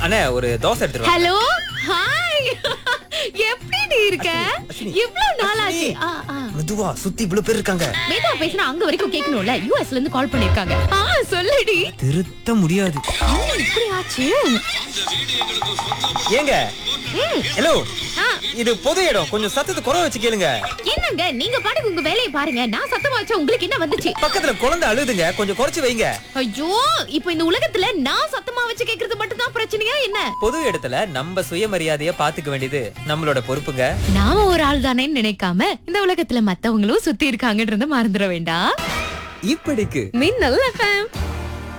அண்ணே ஒரு dosa எடுத்துருவா hello hi எப்படி நீ இருக்க அஸ்வினி. இவ்ளோ நாளாச்சு ஆ, ஆ. மெதுவா சுத்தி இவ்வளவு பேர் இருக்காங்க மேதா பேசினா அங்க வரைக்கும் கேட்கணும்ல யூஎஸ்ல இருந்து கால் பண்ணிருக்காங்க ஆ சொல்லுடி திருத்த முடியாது என்ன இப்படி ஆச்சு ஏங்க ம், ஹலோ ஆ, இது பொது இடம் கொஞ்சம் சத்தத்தை குறை வச்சு கேளுங்க என்னங்க நீங்க பாட்டுக்கு உங்க வேலையை பாருங்க நான் சத்தமா வச்சா உங்களுக்கு என்ன வந்துச்சு பக்கத்துல குழந்தை அழுதுங்க கொஞ்சம் குறைச்சு வைங்க ஐயோ இப்போ இந்த உலகத்துல நான் சத்தமா வச்சு கேக்குறது மட்டும் தான் பிரச்சனையா என்ன பொது இடத்துல நம்ம சுயமரியாதைய பாத்துக்க வேண்டியது நம்மளோட பொறுப்புங்க நாம ஒரு ஆள் தானேன்னு நினைக்காம இந்த உலகத்துல மத்தவங்களும் சுத்தி இருக்காங்கன்றத மறந்துட வேண்டாம் இப்படிக்கு மின்னல் எஃப்எம்